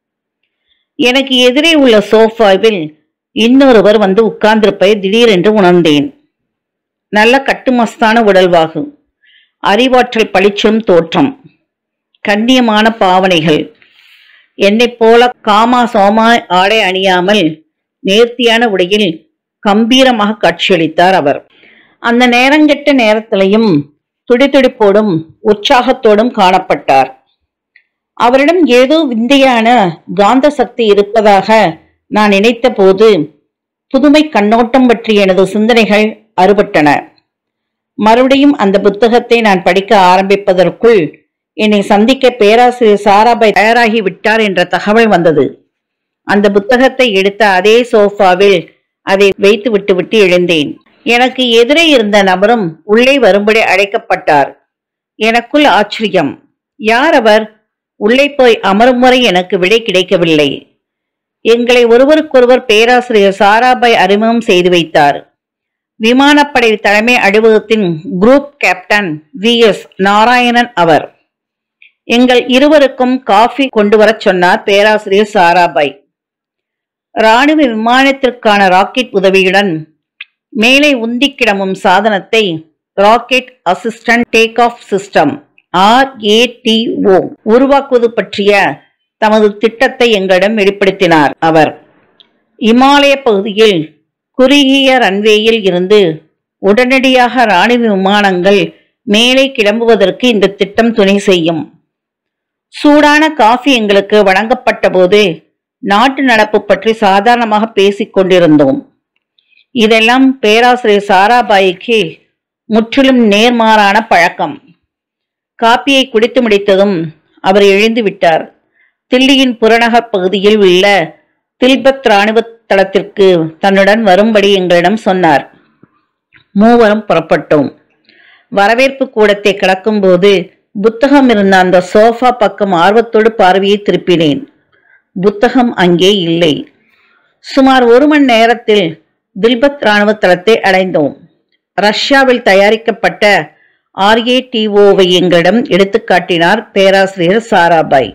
எனக்கு எதிரே உள்ள சோஃபாவில் இன்னொருவர் வந்து உட்கார்ந்திருப்பதை திடீரென்று உணர்ந்தேன் நல்ல கட்டுமஸ்தான உடல்வாகு அறிவாற்றல் பளிச்சும் தோற்றம் கண்ணியமான பாவனைகள் என்னைப் போல காமா சோமா ஆடை அணியாமல் நேர்த்தியான உடையில் கம்பீரமாக காட்சியளித்தார் அவர் அந்த நேரங்கெட்ட நேரத்திலையும் துடிதுடிப்போடும் உற்சாகத்தோடும் காணப்பட்டார் அவரிடம் ஏதோ விந்தையான காந்த சக்தி இருப்பதாக நான் நினைத்த போது புதுமை கண்ணோட்டம் பற்றிய எனது சிந்தனைகள் அறுபட்டன மறுபடியும் அந்த புத்தகத்தை நான் படிக்க ஆரம்பிப்பதற்குள் என்னை சந்திக்க பேராசிரியர் சாராபாய் தயாராகி விட்டார் என்ற தகவல் வந்தது அந்த புத்தகத்தை எடுத்த அதே சோஃபாவில் அதை வைத்து விட்டு விட்டு எழுந்தேன் எனக்கு எதிரே இருந்த நபரும் உள்ளே வரும்படி அழைக்கப்பட்டார் எனக்குள் ஆச்சரியம் யார் அவர் உள்ளே போய் அமரும் வரை எனக்கு விடை கிடைக்கவில்லை எங்களை ஒருவருக்கொருவர் பேராசிரியர் சாராபாய் அறிமுகம் செய்து வைத்தார் விமானப்படை தலைமை அலுவலகத்தின் group captain V S Narayanan அவர் எங்கள் இருவருக்கும் காஃபி கொண்டு வரச் சொன்னார் பேராசிரியர் சாராபாய் ராணுவ விமானத்திற்கான ராக்கெட் உதவியுடன் மேலே உந்தி கிடமும் சாதனத்தை rocket assistant take off system RATO உருவாக்குவது பற்றிய தமது திட்டத்தை எங்களிடம் வெளிப்படுத்தினார் அவர் இமாலய பகுதியில் குறுகிய ரன்வேயில் இருந்து உடனடியாக ராணுவ விமானங்கள் மேலே கிளம்புவதற்கு இந்த திட்டம் துணை செய்யும் சூடான காஃபி எங்களுக்கு வழங்கப்பட்ட போது நாட்டு நடப்பு பற்றி சாதாரணமாக பேசிக் கொண்டிருந்தோம் இதெல்லாம் பேராசிரியர் சாராபாய்க்கு முற்றிலும் நேர்மாறான பழக்கம் காப்பியை குடித்து முடித்ததும் அவர் எழுந்து விட்டார் தில்லியின் புறநகர் பகுதியில் உள்ள தில்பத் ராணுவ தளத்திற்கு தன்னுடன் வரும்படி எங்களிடம் சொன்னார் மூவரும் புறப்பட்டோம் வரவேற்பு கூடத்தை கடக்கும்போது புத்தகம் இருந்த அந்த சோஃபா பக்கம் ஆர்வத்தோடு பார்வையை திருப்பினேன் புத்தகம் அங்கே இல்லை சுமார் ஒரு மணி நேரத்தில் தில்பத் ராணுவ தளத்தை அடைந்தோம் ரஷ்யாவில் தயாரிக்கப்பட்ட ஆர்ஏடிஓவை எங்களிடம் எடுத்துக் காட்டினார் பேராசிரியர் சாராபாய்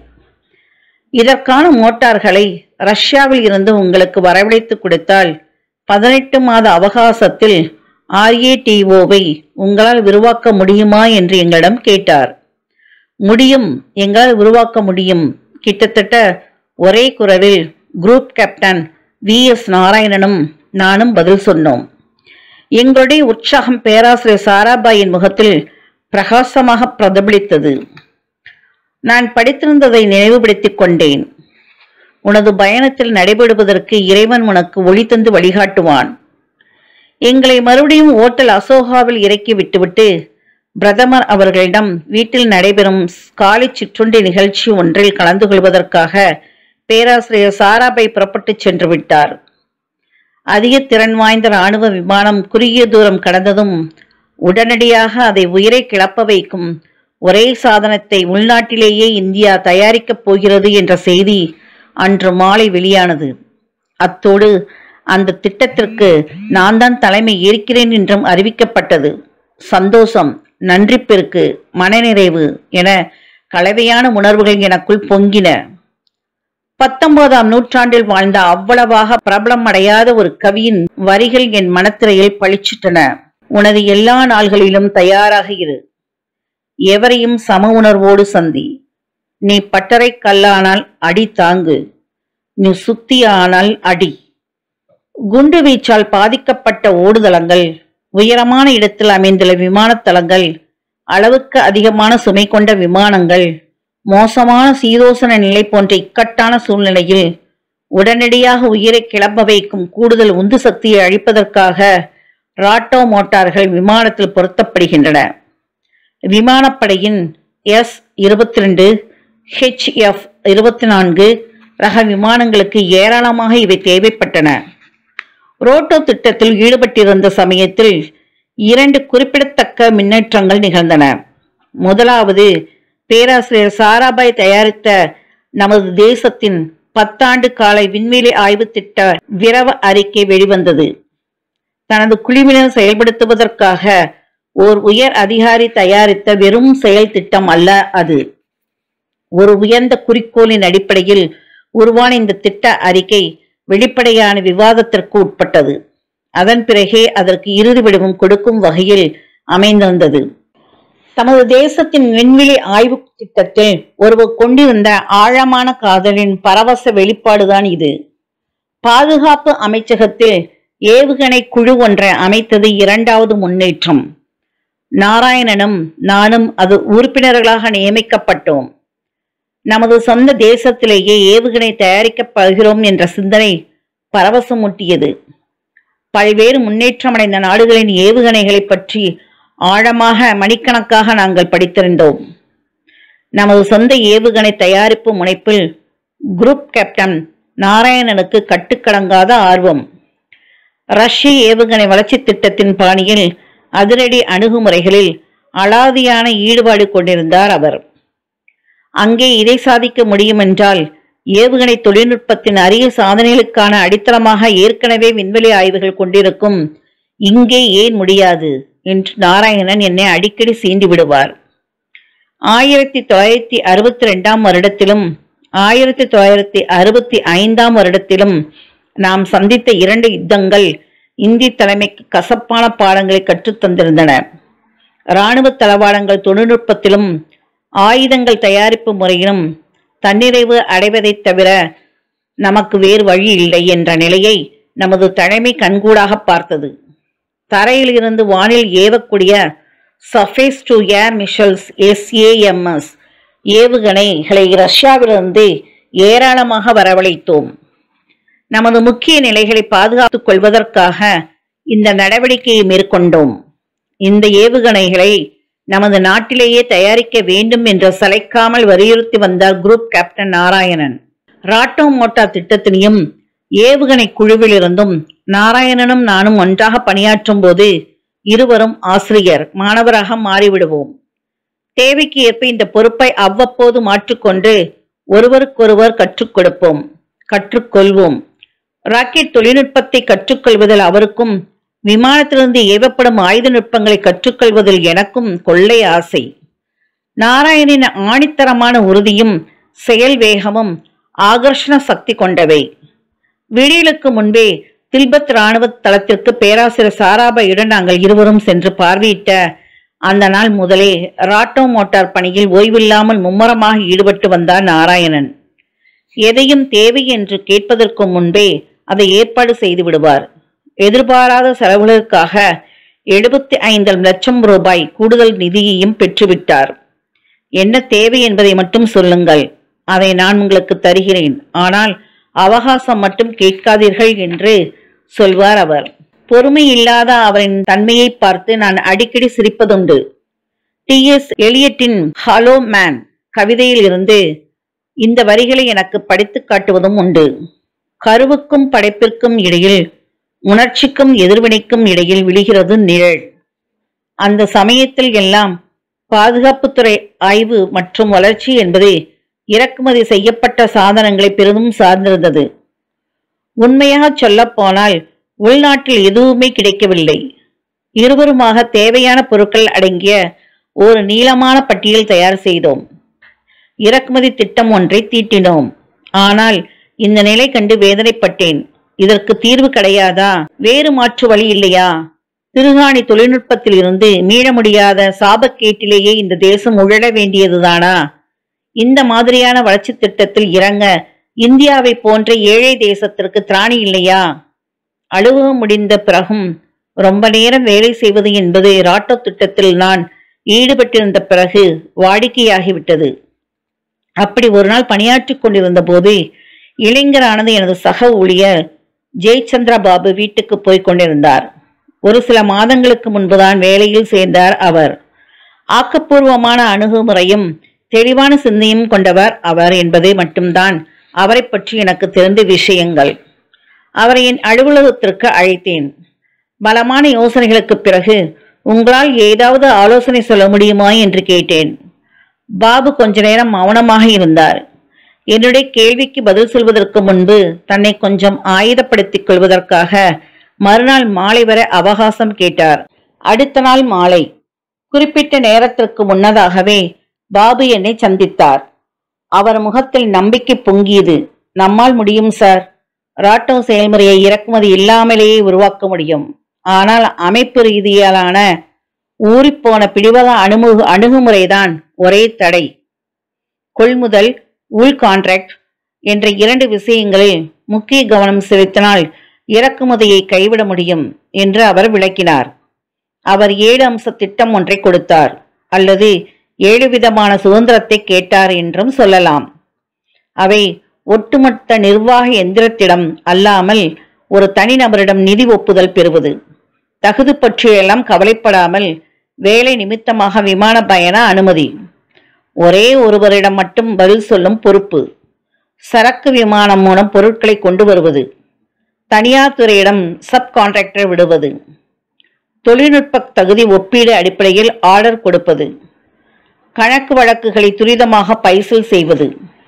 இதற்கான மோட்டார்களை ரஷ்யாவில் இருந்து உங்களுக்கு வரவழைத்து கொடுத்தால் பதினெட்டு மாத அவகாசத்தில் ஆர்ஏடிஓவை உங்களால் உருவாக்க முடியுமா என்று எங்களிடம் கேட்டார் முடியும் எங்களால் உருவாக்க முடியும் கிட்டத்தட்ட ஒரே குரலில் குரூப் கேப்டன் வி எஸ் நாராயணனும் நானும் பதில் சொன்னோம் எங்களுடைய உற்சாகம் பேராசிரியர் சாராபாயின் முகத்தில் பிரகாசமாக பிரதிபலித்தது நான் படித்திருந்ததை நினைவுபடுத்திக் கொண்டேன் உனது பயணத்தில் நடைபெறுவதற்கு இறைவன் உனக்கு ஒளி தந்து வழிகாட்டுவான் எங்களை மறுபடியும் ஓட்டல் அசோகாவில் இறக்கி விட்டுவிட்டு பிரதமர் அவர்களிடம் வீட்டில் நடைபெறும் காலை சிற்றுண்டி நிகழ்ச்சி ஒன்றில் கலந்து கொள்வதற்காக பேராசிரியர் சாராபாய் புறப்பட்டுச் சென்று விட்டார் அதிக திறன் வாய்ந்த ராணுவ விமானம் குறுகிய தூரம் கடந்ததும் உடனடியாக அதை உயிரை கிளப்ப வைக்கும் ஒரே சாதனத்தை உள்நாட்டிலேயே இந்தியா தயாரிக்கப் போகிறது என்ற செய்தி அன்று மாலை வெளியானது அத்தோடு அந்த திட்டத்திற்கு நான் தான் தலைமை ஏற்கிறேன் என்றும் அறிவிக்கப்பட்டது சந்தோஷம் நன்றி பெருக்கு மனநிறைவு என கலவையான உணர்வுகள் எனக்குள் பொங்கின பத்தொன்பதாம் நூற்றாண்டில் வாழ்ந்த அவ்வளவாக பிரபலம் அடையாத ஒரு கவியின் வரிகள் என் மனத்திரையில் பளிச்சிட்டன உனது எல்லா நாள்களிலும் தயாராக இரு எவரையும் சம உணர்வோடு சந்தி நீ பட்டறை கல்லானால் அடி தாங்கு நீ சுத்தியானால் அடி குண்டு வீச்சால் பாதிக்கப்பட்ட ஓடுதளங்கள் உயரமான இடத்தில் அமைந்துள்ள விமானத்தளங்கள் அளவுக்கு அதிகமான சுமை கொண்ட விமானங்கள் மோசமான சீதோசன நிலை போன்ற இக்கட்டான சூழ்நிலையில் உடனடியாக உயிரை கிளம்ப வைக்கும் கூடுதல் உந்து சக்தியை அழிப்பதற்காக ராட்டோ மோட்டார்கள் விமானத்தில் பொருத்தப்படுகின்றன விமானப்படையின் எஸ் இருபத்தி ரெண்டு ஹெச்எஃப் இருபத்தி நான்கு ரக விமானங்களுக்கு ஏராளமாக இவை தேவைப்பட்டன ரோட்டோ திட்டத்தில் ஈடுபட்டிருந்த சமயத்தில் இரண்டு குறிப்பிடத்தக்க முன்னேற்றங்கள் நிகழ்ந்தன முதலாவது பேராசிரியர் சாராபாய் தயாரித்த நமது தேசத்தின் பத்தாண்டு கால விண்வெளி ஆய்வு திட்ட விரவ அறிக்கை வெளிவந்தது தனது குழுவினர் செயல்படுத்துவதற்காக ஓர் உயர் அதிகாரி தயாரித்த வெறும் செயல் திட்டம் அல்ல அது ஒரு உயர்ந்த குறிக்கோளின் அடிப்படையில் உருவான இந்த திட்ட அறிக்கை வெளிப்படையான விவாதத்திற்கு உட்பட்டது அதன் பிறகே அதற்கு இறுதி வடிவம் கொடுக்கும் வகையில் அமைந்திருந்தது தமது தேசத்தின் விண்வெளி ஆய்வு திட்டத்தில் ஒருவர் கொண்டிருந்த ஆழமான காதலின் பரவச வெளிப்பாடுதான் இது பாதுகாப்பு அமைச்சகத்தில் ஏவுகணை குழு ஒன்றை அமைத்தது இரண்டாவது முன்னேற்றம் நாராயணனும் நானும் அது உறுப்பினர்களாக நியமிக்கப்பட்டோம் நமது சொந்த தேசத்திலேயே ஏவுகணை தயாரிக்கப்படுகிறோம் என்ற சிந்தனை பரவசமூட்டியது பல்வேறு முன்னேற்றமடைந்த நாடுகளின் ஏவுகணைகளை பற்றி ஆழமாக மணிக்கணக்காக நாங்கள் படித்திருந்தோம் நமது சொந்த ஏவுகணை தயாரிப்பு முனைப்பில் குரூப் கேப்டன் நாராயணனுக்கு கட்டுக்கடங்காத ஆர்வம் ரஷ்ய ஏவுகணை வளர்ச்சி திட்டத்தின் பாணியில் அதிரடி அணுகுமுறைகளில் அலாதியான ஈடுபாடு கொண்டிருந்தார் அவர் அங்கே இதை சாதிக்க முடியுமென்றால் ஏவுகணை தொழில்நுட்பத்தின் அரிய சாதனைகளுக்கான அடித்தளமாக ஏற்கனவே விண்வெளி ஆய்வுகள் கொண்டிருக்கும் இங்கே ஏன் முடியாது என்று நாராயணன் என்னை அடிக்கடி சீண்டி விடுவார் ஆயிரத்தி தொள்ளாயிரத்தி அறுபத்தி ரெண்டாம் வருடத்திலும் ஆயிரத்தி தொள்ளாயிரத்தி அறுபத்தி ஐந்தாம் வருடத்திலும் நாம் சந்தித்த இரண்டு யுத்தங்கள் இந்தி தலைமைக்கு கசப்பான பாடங்களை கற்றுத் தந்திருந்தன இராணுவ தளவாடங்கள் தொழில்நுட்பத்திலும் ஆயுதங்கள் தயாரிப்பு முறையிலும் தன்னிறைவு அடைவதைத் தவிர நமக்கு வேறு வழி இல்லை என்ற நிலையை நமது தலைமை கண்கூடாக பார்த்தது தரையில் இருந்து வானில் ஏவக்கூடிய சஃபேஸ் டு ஏர் மிஷல்ஸ் எஸ்ஏஎம்எஸ் ஏவுகணைகளை ரஷ்யாவிலிருந்து ஏராளமாக வரவழைத்தோம் நமது முக்கிய நிலைகளை பாதுகாத்துக் கொள்வதற்காக இந்த நடவடிக்கையை மேற்கொண்டோம் இந்த ஏவுகணைகளை நமது நாட்டிலேயே தயாரிக்க வேண்டும் என்று சளைக்காமல் வலியுறுத்தி வந்தார் group captain Narayanan RATO motor திட்டத்தினையும் ஏவுகணை குழுவிலிருந்தும் நாராயணனும் நானும் ஒன்றாக பணியாற்றும் போது இருவரும் ஆசிரியர் மாணவராக மாறிவிடுவோம் தேவைக்கு ஏற்ப இந்த பொறுப்பை அவ்வப்போது மாற்றிக்கொண்டு ஒருவருக்கொருவர் கற்றுக் கொடுப்போம் கற்றுக்கொள்வோம் ராக்கெட் தொழில்நுட்பத்தை கற்றுக்கொள்வதில் அவருக்கும் விமானத்திலிருந்து ஏவப்படும் ஆயுத நுட்பங்களை கற்றுக்கொள்வதில் எனக்கும் கொள்ளை ஆசை நாராயணின் ஆணித்தரமான உறுதியும் செயல் வேகமும் ஆகர்ஷண சக்தி கொண்டவை விடியலுக்கு முன்பே தில்பத் ராணுவ தளத்திற்கு பேராசிரியர் சாராபாயுடன் நாங்கள் இருவரும் சென்று பார்வையிட்ட அந்த நாள் முதலே ராட்டோ மோட்டார் பணியில் ஓய்வில்லாமல் மும்முரமாக ஈடுபட்டு வந்தார் நாராயணன் எதையும் தேவை என்று கேட்பதற்கு முன்பே அதை ஏற்பாடு செய்து விடுவார் எதிர்பாராத செலவுகளுக்காக எழுபத்தி ஐந்து லட்சம் ரூபாய் கூடுதல் நிதியையும் பெற்றுவிட்டார் என்ன தேவை என்பதை மட்டும் சொல்லுங்கள் அதை நான் உங்களுக்கு தருகிறேன் ஆனால் அவகாசம் மட்டும் கேட்காதீர்கள் என்று சொல்வார் அவர் பொறுமை இல்லாத அவரின் தன்மையை பார்த்து நான் அடிக்கடி சிரிப்பதுண்டு டி எஸ் எலியட்டின் ஹலோ மேன் கவிதையில் இருந்து இந்த வரிகளை எனக்கு படித்துக் காட்டுவதும் உண்டு கருவுக்கும் படைப்பிற்கும் இடையில் உணர்ச்சிக்கும் எதிர்வினைக்கும் இடையில் விழுகிறது நிழல் அந்த சமயத்தில் எல்லாம் பாதுகாப்புத்துறை ஆய்வு மற்றும் வளர்ச்சி என்பது இறக்குமதி செய்யப்பட்ட சாதனங்களை பெரிதும் சார்ந்திருந்தது உண்மையாக சொல்லப் போனால் உள்நாட்டில் எதுவுமே கிடைக்கவில்லை இருவருமாக தேவையான பொருட்கள் அடங்கிய ஒரு நீளமான பட்டியல் தயார் செய்தோம் இறக்குமதி திட்டம் ஒன்றை தீட்டினோம் ஆனால் இந்த நிலை கண்டு வேதனைப்பட்டேன் இதற்கு தீர்வு கிடையாதா வேறு மாற்று வழி இல்லையா திருகாணி தொழில்நுட்பத்தில் இருந்து மீள முடியாத சாபக்கேட்டிலேயே இந்த தேசம் உழல வேண்டியதுதானா இந்த மாதிரியான வளர்ச்சி திட்டத்தில் இறங்க இந்தியாவை போன்ற ஏழை தேசத்திற்கு திராணி இல்லையா அலுவலம் முடிந்த பிறகும் ரொம்ப நேரம் வேலை செய்வது என்பது ராட்டோ திட்டத்தில் நான் ஈடுபட்டிருந்த பிறகு வாடிக்கையாகிவிட்டது அப்படி ஒரு நாள் பணியாற்றிக் கொண்டிருந்த போது இளைஞரானது எனது சக ஊழியர் ஜெயச்சந்திரா பாபு வீட்டுக்கு போய்க் கொண்டிருந்தார் ஒரு சில மாதங்களுக்கு முன்புதான் வேலையில் சேர்ந்தார் அவர் ஆக்கப்பூர்வமான அணுகுமுறையும் தெளிவான சிந்தையும் கொண்டவர் அவர் என்பது மட்டும்தான் அவரை பற்றி எனக்கு தெரிந்த விஷயங்கள் அவரை என் அலுவலகத்திற்கு அழைத்தேன் பலமான யோசனைகளுக்கு பிறகு உங்களால் ஏதாவது ஆலோசனை சொல்ல முடியுமா என்று கேட்டேன் பாபு கொஞ்ச நேரம் மௌனமாக இருந்தார் என்னுடைய கேள்விக்கு பதில் சொல்வதற்கு முன்பு தன்னை கொஞ்சம் ஆயுதப்படுத்திக் கொள்வதற்காக மறுநாள் மாலை வரை அவகாசம் கேட்டார் அடுத்த நாள் மாலை குறிப்பிட்ட நேரத்திற்கு முன்னதாகவே பாபு என்னை சந்தித்தார் அவர் முகத்தில் நம்பிக்கை பொங்கியது நம்மால் முடியும் சார் ராட்டோ செயல்முறையை இறக்குமதி இல்லாமலேயே உருவாக்க முடியும் ஆனால் அமைப்பு ரீதியிலான ஊறிப்போன பிடிவத அணுமுக அணுகுமுறைதான் ஒரே தடை கொள்முதல் உள் கான்ட்ராக்ட் என்ற இரண்டு விஷயங்களில் முக்கிய கவனம் செலுத்தினால் இறக்குமதியை கைவிட முடியும் என்று அவர் விளக்கினார் அவர் ஏழு அம்ச திட்டம் ஒன்றை கொடுத்தார் அல்லது ஏழு விதமான சுதந்திரத்தை கேட்டார் என்றும் சொல்லலாம் அவை ஒட்டுமொத்த நிர்வாக எந்திரத்திடம் அல்லாமல் ஒரு தனிநபரிடம் நிதி ஒப்புதல் பெறுவது தகுதி பற்றியெல்லாம் கவலைப்படாமல் வேலை நிமித்தமாக விமான பயண அனுமதி ஒரே ஒருவரிடம் மட்டும் பதில் சொல்லும் பொறுப்பு சரக்கு விமானம் மூலம் பொருட்களை கொண்டு வருவது தனியார் துறையிடம் சப் கான்ட்ராக்டர் விடுவது தொழில்நுட்ப தகுதி ஒப்பீடு அடிப்படையில் ஆர்டர் கொடுப்பது கணக்கு வழக்குகளை துரிதமாக பைசல் செய்வது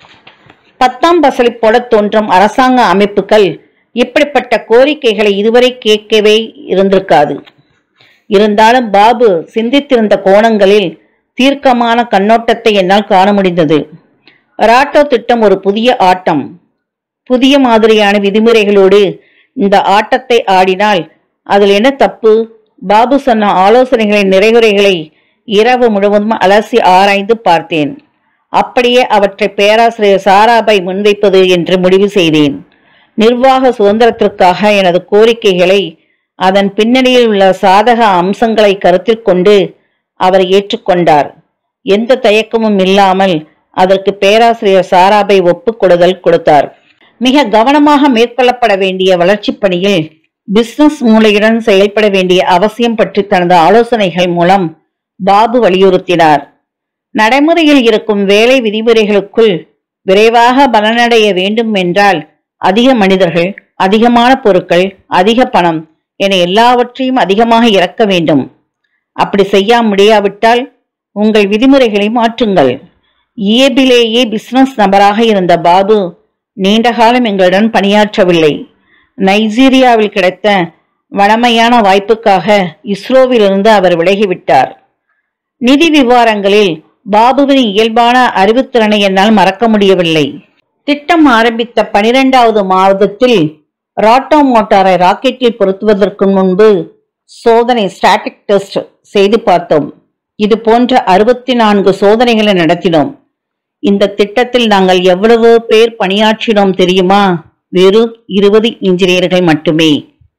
பத்தாம் பசலி போல தோன்றும் அரசாங்க அமைப்புகள் இப்படிப்பட்ட கோரிக்கைகளை இதுவரை கேட்கவே இருந்திருக்காது இருந்தாலும் பாபு சிந்தித்திருந்த கோணங்களில் தீர்க்கமான கண்ணோட்டத்தை என்னால் காண முடிந்தது ராட்டோ திட்டம் ஒரு புதிய ஆட்டம் புதிய மாதிரியான விதிமுறைகளோடு இந்த ஆட்டத்தை ஆடினால் அதில் என்ன தப்பு பாபு சொன்ன ஆலோசனைகளின் நிறைகுறைகளை இரவு முழுவதும் அலசி ஆராய்ந்து பார்த்தேன் அப்படியே அவற்றை பேராசிரியர் சாராபாய் முன்வைப்பது என்று முடிவு செய்தேன் நிர்வாக சுதந்திரத்திற்காக எனது கோரிக்கைகளை அதன் பின்னணியில் உள்ள சாதக அம்சங்களை கருத்தில் கொண்டு அவர் ஏற்றுக்கொண்டார் எந்த தயக்கமும் இல்லாமல் அதற்கு பேராசிரியர் சாராபை ஒப்புக்கொடுதல் கொடுத்தார் மிக கவனமாக மேற்கொள்ளப்பட வேண்டிய வளர்ச்சிப் பணியில் பிசினஸ் மூளையுடன் செயல்பட வேண்டிய அவசியம் பற்றி தனது ஆலோசனைகள் மூலம் பாபு வலியுறுத்தினார் நடைமுறையில் இருக்கும் வேலை விதிமுறைகளுக்குள் விரைவாக பலனடைய வேண்டும் என்றால் அதிக மனிதர்கள் அதிகமான பொருட்கள் அதிக பணம் என எல்லாவற்றையும் அதிகமாக இறக்க வேண்டும் அப்படி செய்ய முடியாவிட்டால் உங்கள் விதிமுறைகளை மாற்றுங்கள் இயல்பிலேயே பிசினஸ் நபராக இருந்த பாபு நீண்ட காலம் எங்களுடன் பணியாற்றவில்லை நைஜீரியாவில் கிடைத்த வளமையான வாய்ப்புக்காக இஸ்ரோவிலிருந்து அவர் விலகிவிட்டார் நிதி விவகாரங்களில் பாபுவின் இயல்பான அறிவுத்திறனை என்னால் மறக்க முடியவில்லை திட்டம் ஆரம்பித்த பனிரெண்டாவது மாதத்தில் ராட்டோ மோட்டாரை ராக்கெட்டில் பொருத்துவதற்கு முன்பு சோதனை ஸ்டாட்டிக் டெஸ்ட் செய்து பார்த்தோம் இது போன்ற அறுபத்தி நான்கு சோதனைகளை நடத்தினோம் இந்த திட்டத்தில் நாங்கள் எவ்வளவு பேர் பணியாற்றினோம் தெரியுமா வெறும் இருபது இன்ஜினியர்கள் மட்டுமே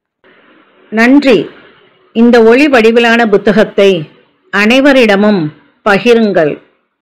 நன்றி இந்த ஒளி வடிவிலான புத்தகத்தை அனைவரிடமும் பகிருங்கள்